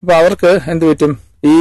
അപ്പൊ അവർക്ക് എന്ത് പറ്റും ഈ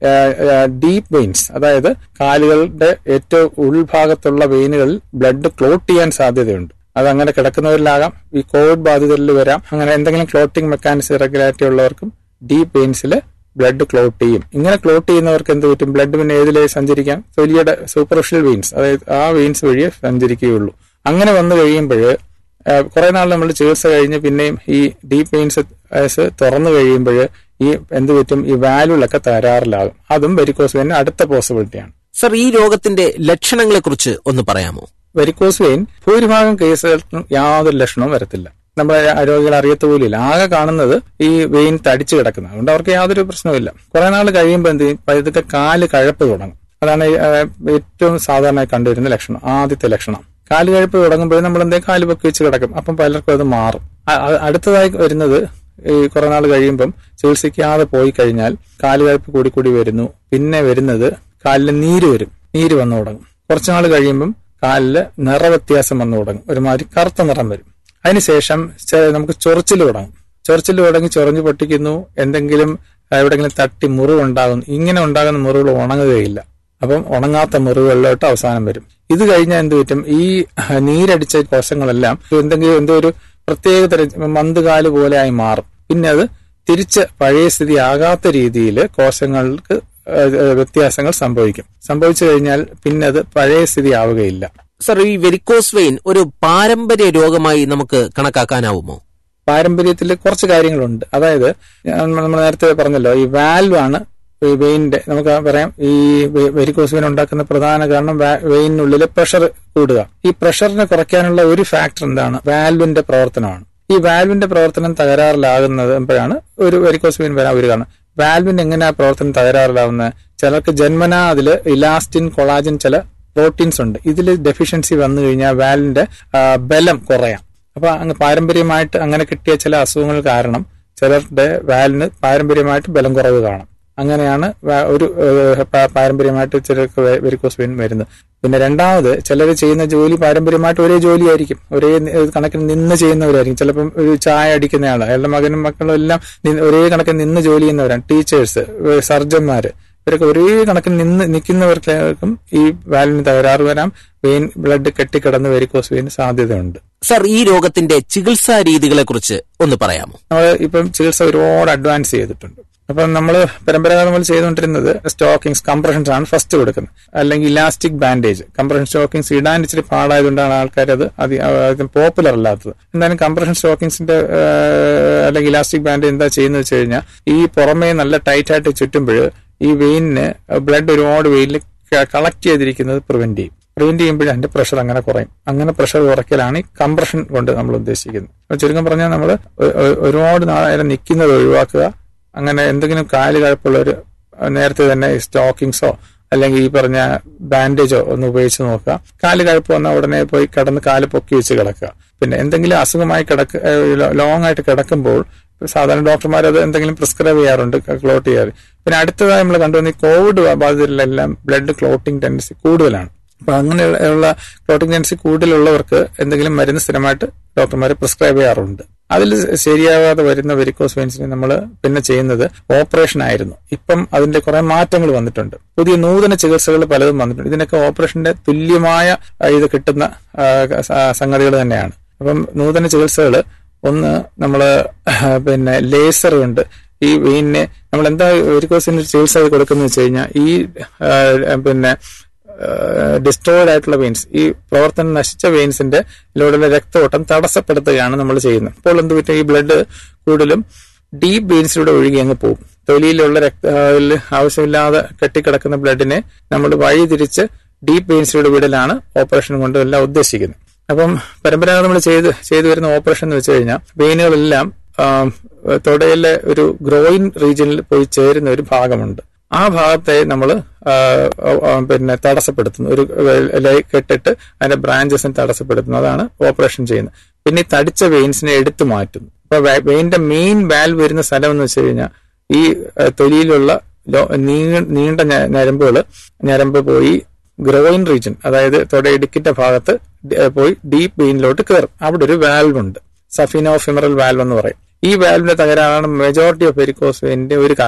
ഡീപ്പ് വെയിൻസ് അതായത് കാലുകളുടെ ഏറ്റവും ഉൾഭാഗത്തുള്ള വെയിനുകളിൽ ബ്ലഡ് ക്ലോട്ട് ചെയ്യാൻ സാധ്യതയുണ്ട് അത് അങ്ങനെ കിടക്കുന്നവരിലാകാം ഈ കോവിഡ് ബാധിതരിൽ വരാം അങ്ങനെ എന്തെങ്കിലും ക്ലോട്ടിംഗ് മെക്കാനിസം ഇറഗുലാരിറ്റി ഉള്ളവർക്കും ഡീപ്പ് വെയിൻസിൽ ബ്ലഡ് ക്ലോട്ട് ചെയ്യും ഇങ്ങനെ ക്ലോട്ട് ചെയ്യുന്നവർക്ക് എന്ത് പറ്റും ബ്ലഡ് പിന്നെ ഏതിലേ സഞ്ചരിക്കാം തൊലിയുടെ സൂപ്പർഫിഷ്യൽ വെയിൻസ് അതായത് ആ വെയിൻസ് വഴിയേ സഞ്ചരിക്കുകയുള്ളൂ അങ്ങനെ വന്നു കഴിയുമ്പോൾ കുറെ നാൾ നമ്മൾ ചികിത്സ കഴിഞ്ഞ് പിന്നെയും ഈ ഡീപ്പ് വെയിൻസ് തുറന്നു കഴിയുമ്പോൾ ഈ എന്ത് പറ്റും ഈ വാലുകളൊക്കെ തകരാറിലാകും അതും വെരിക്കോസ് വെയിൻ അടുത്ത പോസിബിലിറ്റിയാണ് സർ ഈ രോഗത്തിന്റെ ലക്ഷണങ്ങളെ കുറിച്ച് ഒന്ന് പറയാമോ വെരിക്കോസ് വെയിൻ ഭൂരിഭാഗം കേസുകൾക്കും യാതൊരു ലക്ഷണവും വരത്തില്ല നമ്മുടെ രോഗികൾ അറിയത്ത പോലില്ല ആകെ കാണുന്നത് ഈ വെയിൻ തടിച്ചു കിടക്കുന്നത് അതുകൊണ്ട് അവർക്ക് യാതൊരു പ്രശ്നവുമില്ല കുറെ നാൾ കഴിയുമ്പോൾ എന്ത് ചെയ്യും ഇതൊക്കെ കാല് കഴപ്പ് തുടങ്ങും അതാണ് ഏറ്റവും സാധാരണയായി കണ്ടുവരുന്ന ലക്ഷണം ആദ്യത്തെ ലക്ഷണം കാല് കഴുപ്പ് തുടങ്ങുമ്പോൾ നമ്മൾ എന്തെങ്കിലും കാല് പൊക്കി വെച്ച് കിടക്കും അപ്പം പലർക്കും അത് മാറും അടുത്തതായി വരുന്നത് ഈ കുറെ നാൾ കഴിയുമ്പം ചികിത്സിക്കാതെ പോയി കഴിഞ്ഞാൽ കാല് കഴുപ്പ് കൂടി കൂടി വരുന്നു പിന്നെ വരുന്നത് കാലിൽ നീര് വരും നീര് വന്നു തുടങ്ങും കുറച്ചു നാൾ കഴിയുമ്പം കാലില് നിറവ്യത്യാസം വന്നു തുടങ്ങും ഒരുമാതിരി കറുത്ത നിറം വരും അതിനുശേഷം നമുക്ക് ചൊറിച്ചിൽ തുടങ്ങും ചൊറിച്ചിൽ തുടങ്ങി ചൊറിഞ്ഞു പൊട്ടിക്കുന്നു എന്തെങ്കിലും എവിടെങ്കിലും തട്ടി മുറിവ് ഉണ്ടാകുന്നു ഇങ്ങനെ ഉണ്ടാകുന്ന മുറിവുകൾ ഉണങ്ങുകയില്ല അപ്പം ഉണങ്ങാത്ത മുറിവുകളിലോട്ട് അവസാനം വരും ഇത് കഴിഞ്ഞാൽ എന്ത് പറ്റും ഈ നീരടിച്ച കോശങ്ങളെല്ലാം എന്തെങ്കിലും എന്തോ ഒരു പ്രത്യേക തരം മന്തുകാല് പോലെ ആയി മാറും പിന്നെ അത് തിരിച്ച് പഴയ സ്ഥിതി ആകാത്ത രീതിയിൽ കോശങ്ങൾക്ക് വ്യത്യാസങ്ങൾ സംഭവിക്കും സംഭവിച്ചു കഴിഞ്ഞാൽ പിന്നെ അത് പഴയ സ്ഥിതി ആവുകയില്ല സർ ഈ വെരിക്കോസ് വെയിൻ ഒരു പാരമ്പര്യ രോഗമായി നമുക്ക് കണക്കാക്കാനാവുമോ പാരമ്പര്യത്തിൽ കുറച്ച് കാര്യങ്ങളുണ്ട് അതായത് നമ്മൾ നേരത്തെ പറഞ്ഞല്ലോ ഈ വാൽവ് ആണ് ഈ വെയിനിന്റെ നമുക്ക് പറയാം ഈ വെരിക്കോസ് വെയിൻ ഉണ്ടാക്കുന്ന പ്രധാന കാരണം വെയിനുള്ളിൽ പ്രഷർ കൂടുക ഈ പ്രഷറിനെ കുറയ്ക്കാനുള്ള ഒരു ഫാക്ടർ എന്താണ് വാൽവിന്റെ പ്രവർത്തനമാണ് ഈ വാൽവിന്റെ പ്രവർത്തനം തകരാറിലാകുന്നപ്പോഴാണ് ഒരു വെരിക്കോസ് വെയിൻ വരാൻ ഒരു കാരണം വാൽവിന്റെ എങ്ങനെയാ പ്രവർത്തനം തകരാറിലാവുന്നത് ചിലർക്ക് ജന്മന അതിൽ ഇലാസ്റ്റിൻ കൊളാജൻ ചില പ്രോട്ടീൻസ് ഉണ്ട് ഇതിൽ ഡെഫിഷ്യൻസി വന്നു കഴിഞ്ഞാൽ വാൽവിന്റെ ബലം കുറയാം അപ്പൊ അങ്ങ് പാരമ്പര്യമായിട്ട് അങ്ങനെ കിട്ടിയ ചില അസുഖങ്ങൾ കാരണം ചിലരുടെ വാലിന് പാരമ്പര്യമായിട്ട് ബലം കുറവ് കാണും അങ്ങനെയാണ് ഒരു പാരമ്പര്യമായിട്ട് ചിലർക്ക് വെരിക്കോസ് വെയിൻ വരുന്നത് പിന്നെ രണ്ടാമത് ചിലർ ചെയ്യുന്ന ജോലി പാരമ്പര്യമായിട്ട് ഒരേ ജോലിയായിരിക്കും ഒരേ കണക്കിന് നിന്ന് ചെയ്യുന്നവരായിരിക്കും ചിലപ്പം ഒരു ചായ അടിക്കുന്ന ആൾ അയാളുടെ മകനും മക്കളും എല്ലാം ഒരേ കണക്കിന് നിന്ന് ജോലി ചെയ്യുന്നവരാണ് ടീച്ചേഴ്സ് സർജന്മാര് ഇവരൊക്കെ ഒരേ കണക്കിന് നിന്ന് നിൽക്കുന്നവർക്കും ഈ വാലിന് തകരാറ് വരാം വെയിൻ ബ്ലഡ് കെട്ടിക്കിടന്ന് വെരിക്കോസ് വെയിൻ സാധ്യതയുണ്ട് സർ ഈ രോഗത്തിന്റെ ചികിത്സാ രീതികളെ കുറിച്ച് ഒന്ന് പറയാമോ നമ്മൾ ഇപ്പം ചികിത്സ ഒരുപാട് അഡ്വാൻസ് ചെയ്തിട്ടുണ്ട് അപ്പം നമ്മൾ പരമ്പരാഗതം നമ്മൾ ചെയ്തുകൊണ്ടിരുന്നത് സ്റ്റോക്കിങ്സ് കംപ്രഷൻസ് ആണ് ഫസ്റ്റ് കൊടുക്കുന്നത് അല്ലെങ്കിൽ ഇലാസ്റ്റിക് ബാൻഡേജ് കംപ്രഷൻ സ്റ്റോക്കിങ്സ് ഇടാൻ ഇച്ചിരി പാടായതുകൊണ്ടാണ് ആൾക്കാർ അത് അധികം പോപ്പുലർ അല്ലാത്തത് എന്തായാലും കംപ്രഷൻ സ്റ്റോക്കിങ്സിന്റെ അല്ലെങ്കിൽ ഇലാസ്റ്റിക് ബാൻഡേജ് എന്താ ചെയ്യുന്നത് വെച്ച് കഴിഞ്ഞാൽ ഈ പുറമേ നല്ല ടൈറ്റ് ആയിട്ട് ചുറ്റുമ്പോൾ ഈ വെയിനിന് ബ്ലഡ് ഒരുപാട് വെയിനിൽ കളക്ട് ചെയ്തിരിക്കുന്നത് പ്രിവെന്റ് ചെയ്യും പ്രിവെന്റ് ചെയ്യുമ്പോൾ അതിന്റെ പ്രഷർ അങ്ങനെ കുറയും അങ്ങനെ പ്രഷർ കുറയ്ക്കലാണ് ഈ കംപ്രഷൻ കൊണ്ട് നമ്മൾ ഉദ്ദേശിക്കുന്നത് ചുരുക്കം പറഞ്ഞാൽ നമ്മൾ ഒരുപാട് നാളെ നിൽക്കുന്നത് ഒഴിവാക്കുക അങ്ങനെ എന്തെങ്കിലും കാല് കഴപ്പുള്ളവർ നേരത്തെ തന്നെ സ്റ്റോക്കിങ്സോ അല്ലെങ്കിൽ ഈ പറഞ്ഞ ബാൻഡേജോ ഒന്ന് ഉപയോഗിച്ച് നോക്കുക കാല് കഴപ്പ് വന്നാൽ ഉടനെ പോയി കിടന്ന് കാല് പൊക്കി വെച്ച് കിടക്കുക പിന്നെ എന്തെങ്കിലും അസുഖമായി കിടക്ക ലോങ് ആയിട്ട് കിടക്കുമ്പോൾ സാധാരണ ഡോക്ടർമാർ അത് എന്തെങ്കിലും പ്രിസ്ക്രൈബ് ചെയ്യാറുണ്ട് ക്ലോട്ട് ചെയ്യാറ് പിന്നെ അടുത്തതായി നമ്മൾ കണ്ടുവന്ന ഈ കോവിഡ് ബാധിതരിലെല്ലാം ബ്ലഡ് ക്ലോട്ടിംഗ് ടെൻഡൻസി കൂടുതലാണ് അപ്പൊ അങ്ങനെയുള്ള ക്ലോട്ടിംഗ് ടെൻഡൻസി കൂടുതലുള്ളവർക്ക് എന്തെങ്കിലും മരുന്ന് സ്ഥിരമായിട്ട് ഡോക്ടർമാർ പ്രിസ്ക്രൈബ് ചെയ്യാറുണ്ട് അതിൽ ശരിയാകാതെ വരുന്ന വെരിക്കോസ് വെയിൻസിന് നമ്മൾ പിന്നെ ചെയ്യുന്നത് ഓപ്പറേഷൻ ആയിരുന്നു ഇപ്പം അതിന്റെ കുറെ മാറ്റങ്ങൾ വന്നിട്ടുണ്ട് പുതിയ നൂതന ചികിത്സകൾ പലതും വന്നിട്ടുണ്ട് ഇതിനൊക്കെ ഓപ്പറേഷന്റെ തുല്യമായ ഇത് കിട്ടുന്ന സംഗതികൾ തന്നെയാണ് അപ്പം നൂതന ചികിത്സകൾ ഒന്ന് നമ്മൾ പിന്നെ ലേസർ കൊണ്ട് ഈ വെയിനെ നമ്മൾ എന്താ വെരിക്കോസിന് ചികിത്സ കൊടുക്കുന്നത് വെച്ച് കഴിഞ്ഞാൽ ഈ പിന്നെ ഡിസ്ട്രോയിഡ് ആയിട്ടുള്ള വെയിൻസ് ഈ പ്രവർത്തനം നശിച്ച വെയിൻസിന്റെ ഇതിലൂടെ രക്തഓട്ടം തടസ്സപ്പെടുത്തുകയാണ് നമ്മൾ ചെയ്യുന്നത് അപ്പോൾ എന്ത് പറ്റും ഈ ബ്ലഡ് കൂടുതലും ഡീപ്പ് വെയിൻസിലൂടെ ഒഴുകി അങ്ങ് പോകും തൊലിയിലുള്ള രക്ത ആവശ്യമില്ലാതെ കെട്ടിക്കിടക്കുന്ന ബ്ലഡിനെ നമ്മൾ വഴി തിരിച്ച് ഡീപ്പ് വെയിൻസിലൂടെ വിടലാണ് ഓപ്പറേഷൻ കൊണ്ട് എല്ലാം ഉദ്ദേശിക്കുന്നത് അപ്പം പരമ്പരാഗതം നമ്മൾ ചെയ്ത് ചെയ്തു വരുന്ന ഓപ്പറേഷൻ എന്ന് വെച്ച് കഴിഞ്ഞാൽ വെയിനുകളെല്ലാം തൊടയിലെ ഒരു ഗ്രോയിൻ റീജിയനിൽ പോയി ചേരുന്ന ഒരു ഭാഗമുണ്ട് ആ ഭാഗത്തെ നമ്മൾ പിന്നെ തടസ്സപ്പെടുത്തുന്നു ഒരു കെട്ടിട്ട് അതിന്റെ ബ്രാഞ്ചസിനെ തടസ്സപ്പെടുത്തുന്നു അതാണ് ഓപ്പറേഷൻ ചെയ്യുന്നത് പിന്നെ ഈ തടിച്ച വെയിൻസിനെ എടുത്തു മാറ്റുന്നു അപ്പൊ വെയിന്റെ മെയിൻ വാൽവ് വരുന്ന സ്ഥലം എന്ന് വെച്ച് കഴിഞ്ഞാൽ ഈ തൊലിയിലുള്ള നീണ്ട ഞരമ്പുകൾ ഞരമ്പ് പോയി ഗ്രോയിൻ റീജൻ അതായത് തൊടയിടുക്കിന്റെ ഭാഗത്ത് പോയി ഡീപ്പ് വെയിനിലോട്ട് കയറും അവിടെ ഒരു വാൽവ് ഉണ്ട് സഫിനോ ഫിമറൽ വാൽവ് എന്ന് പറയും ഈ വാൽവിന്റെ തകരാറാണ് മെജോറിറ്റി ഓഫ് വെരിക്കോസ് വെയിന്റെ ഒരു